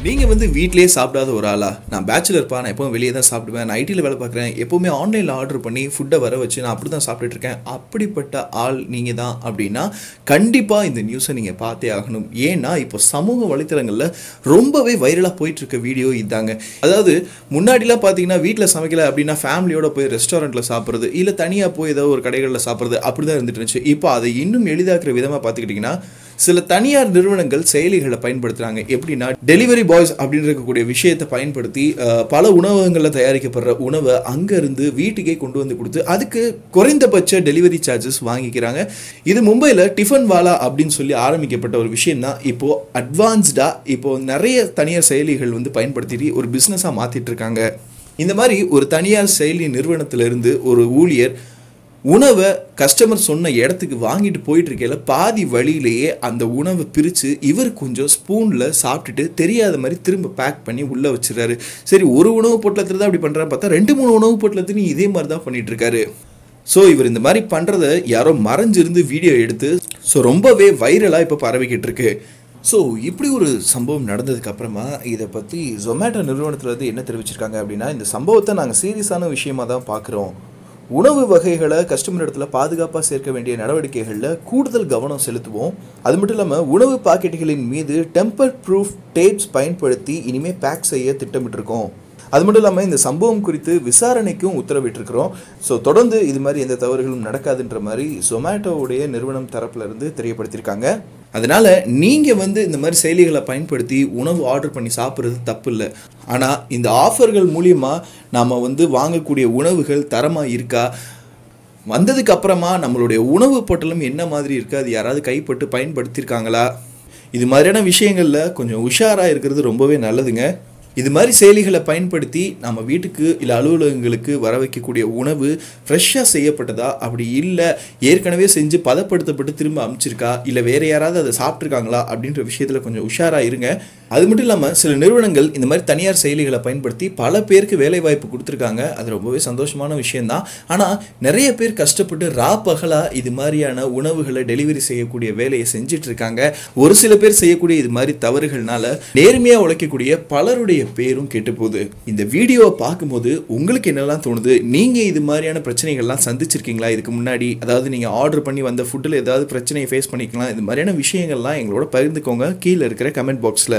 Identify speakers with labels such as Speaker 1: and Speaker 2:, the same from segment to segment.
Speaker 1: நீங்கள் வந்து வீட்டிலேயே சாப்பிடாத ஒரு ஆளா நான் பேச்சுலர்ப்பா நான் எப்பவும் வெளியே தான் சாப்பிடுவேன் நான் ஐடியில் வேலை பார்க்குறேன் எப்போவுமே ஆன்லைனில் ஆர்டர் பண்ணி ஃபுட்டை வர வச்சு நான் அப்படி தான் சாப்பிட்டுட்டு இருக்கேன் அப்படிப்பட்ட ஆள் நீங்கள் தான் அப்படின்னா கண்டிப்பாக இந்த நியூஸை நீங்கள் பார்த்தே ஆகணும் ஏன்னா இப்போ சமூக வலைத்தளங்களில் ரொம்பவே வைரலாக போயிட்டு இருக்க வீடியோ இதாங்க அதாவது முன்னாடிலாம் பார்த்தீங்கன்னா வீட்டில் சமைக்கல அப்படின்னா ஃபேமிலியோட போய் ரெஸ்டாரண்ட்டில் சாப்பிட்றது இல்லை தனியாக போய் ஏதோ ஒரு கடைகளில் சாப்பிட்றது அப்படி தான் இருந்துட்டு இருந்துச்சு இப்போ அதை இன்னும் எளிதாக்குற விதமாக பார்த்துக்கிட்டிங்கன்னா சில தனியார் நிறுவனங்கள் செயலிகளை பயன்படுத்துகிறாங்க எப்படின்னா டெலிவரி பாய்ஸ் அப்படின்னு இருக்கக்கூடிய விஷயத்தை பயன்படுத்தி அஹ், பல உணவகங்களில் தயாரிக்கப்படுற உணவை அங்கேருந்து வீட்டுக்கே கொண்டு வந்து கொடுத்து அதுக்கு குறைந்தபட்ச டெலிவரி சார்ஜஸ் வாங்கிக்கிறாங்க இது மும்பையில் டிஃபன் வாலா அப்படின்னு சொல்லி ஆரம்பிக்கப்பட்ட ஒரு விஷயம் தான் இப்போது அட்வான்ஸ்டாக இப்போ நிறைய தனியார் செயலிகள் வந்து பயன்படுத்திட்டு ஒரு பிஸ்னஸாக மாற்றிட்டு இருக்காங்க இந்த மாதிரி ஒரு தனியார் செயலி நிறுவனத்திலிருந்து ஒரு ஊழியர் உணவை கஸ்டமர் சொன்ன இடத்துக்கு வாங்கிட்டு போயிட்டு இருக்கையில பாதி வழியிலேயே அந்த உணவை பிரித்து இவர் கொஞ்சம் ஸ்பூனில் சாப்பிட்டுட்டு தெரியாத மாதிரி திரும்ப பேக் பண்ணி உள்ளே வச்சிடறாரு சரி ஒரு உணவு பொட்டலத்தில் தான் அப்படி பண்ணுறாரு பார்த்தா ரெண்டு மூணு உணவு பொட்டலத்துலையும் இதே மாதிரி தான் பண்ணிட்டு இருக்காரு ஸோ இவர் இந்த மாதிரி பண்ணுறத யாரோ மறைஞ்சிருந்து வீடியோ எடுத்து ஸோ ரொம்பவே வைரலாக இப்போ பரவிக்கிட்டு இருக்கு ஸோ இப்படி ஒரு சம்பவம் நடந்ததுக்கு அப்புறமா இதை பற்றி ஜொமேட்டோ நிறுவனத்துலேருந்து என்ன தெரிவிச்சிருக்காங்க அப்படின்னா இந்த சம்பவத்தை நாங்கள் சீரியஸான விஷயமா தான் பார்க்குறோம் உணவு வகைகளை கஸ்டமர் இடத்துல பாதுகாப்பாக சேர்க்க வேண்டிய நடவடிக்கைகளில் கூடுதல் கவனம் செலுத்துவோம் அது மட்டும் இல்லாமல் உணவு பாக்கெட்டுகளின் மீது டெம்பர் ப்ரூஃப் டேப்ஸ் பயன்படுத்தி இனிமேல் பேக் செய்ய திட்டமிட்டிருக்கோம் அது மட்டும் இல்லாமல் இந்த சம்பவம் குறித்து விசாரணைக்கும் உத்தரவிட்டிருக்கிறோம் ஸோ தொடர்ந்து இது மாதிரி எந்த தவறுகளும் நடக்காதுன்ற மாதிரி ஜொமேட்டோவுடைய நிறுவனம் தரப்புல இருந்து தெரியப்படுத்தியிருக்காங்க அதனால நீங்கள் வந்து இந்த மாதிரி செயலிகளை பயன்படுத்தி உணவு ஆர்டர் பண்ணி சாப்பிட்றது தப்பு இல்லை ஆனால் இந்த ஆஃபர்கள் மூலியமாக நாம் வந்து வாங்கக்கூடிய உணவுகள் தரமாக இருக்கா வந்ததுக்கு அப்புறமா நம்மளுடைய உணவு பொட்டலம் என்ன மாதிரி இருக்குது அது யாராவது கைப்பட்டு பயன்படுத்தியிருக்காங்களா இது மாதிரியான விஷயங்களில் கொஞ்சம் உஷாராக இருக்கிறது ரொம்பவே நல்லதுங்க இது மாதிரி செயலிகளை பயன்படுத்தி நம்ம வீட்டுக்கு இல்லை அலுவலகங்களுக்கு வர வைக்கக்கூடிய உணவு ஃப்ரெஷ்ஷாக செய்யப்பட்டதா அப்படி இல்லை ஏற்கனவே செஞ்சு பதப்படுத்தப்பட்டு திரும்ப அமுச்சிருக்கா இல்லை வேறு யாராவது அதை சாப்பிட்ருக்காங்களா அப்படின்ற விஷயத்தில் கொஞ்சம் உஷாராக இருங்க அது மட்டும் இல்லாமல் சில நிறுவனங்கள் இந்த மாதிரி தனியார் செயலிகளை பயன்படுத்தி பல பேருக்கு வேலை வாய்ப்பு கொடுத்துருக்காங்க அது ரொம்பவே சந்தோஷமான விஷயம்தான் ஆனால் நிறைய பேர் கஷ்டப்பட்டு ரா பகலாக இது மாதிரியான உணவுகளை டெலிவரி செய்யக்கூடிய வேலையை செஞ்சுட்டு இருக்காங்க ஒரு சில பேர் செய்யக்கூடிய இது மாதிரி தவறுகள்னால நேர்மையாக உழைக்கக்கூடிய பலருடைய பேரும் கெட்டு போகுது இந்த வீடியோவை பார்க்கும்போது உங்களுக்கு என்னெல்லாம் தோணுது நீங்கள் இது மாதிரியான பிரச்சனைகள்லாம் சந்திச்சிருக்கீங்களா இதுக்கு முன்னாடி அதாவது நீங்கள் ஆர்டர் பண்ணி வந்த ஃபுட்டில் ஏதாவது பிரச்சனையை ஃபேஸ் பண்ணிக்கலாம் இது மாதிரியான விஷயங்கள்லாம் எங்களோட பகிர்ந்துக்கோங்க கீழே இருக்கிற கமெண்ட் பாக்ஸில்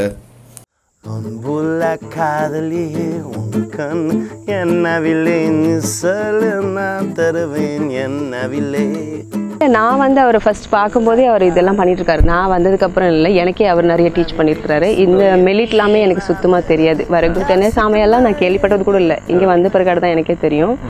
Speaker 2: அன்புள்ள காதலி உன் கண் என்னவில்லை நீ சொல்லு நான் தருவேன் என்னவில்லை
Speaker 3: நான் வந்து அவரை ஃபர்ஸ்ட் பார்க்கும்போதே அவர் இதெல்லாம் பண்ணிட்டு இருக்காரு நான் வந்ததுக்கப்புறம் இல்லை எனக்கே அவர் நிறைய டீச் பண்ணியிருக்கிறாரு இந்த மெலிட் எல்லாமே எனக்கு சுத்தமாக தெரியாது வரகு தென்னை சாமையெல்லாம் நான் கேள்விப்பட்டது கூட இல்லை இங்கே வந்த பிறகு தான் எனக்கே தெரியும்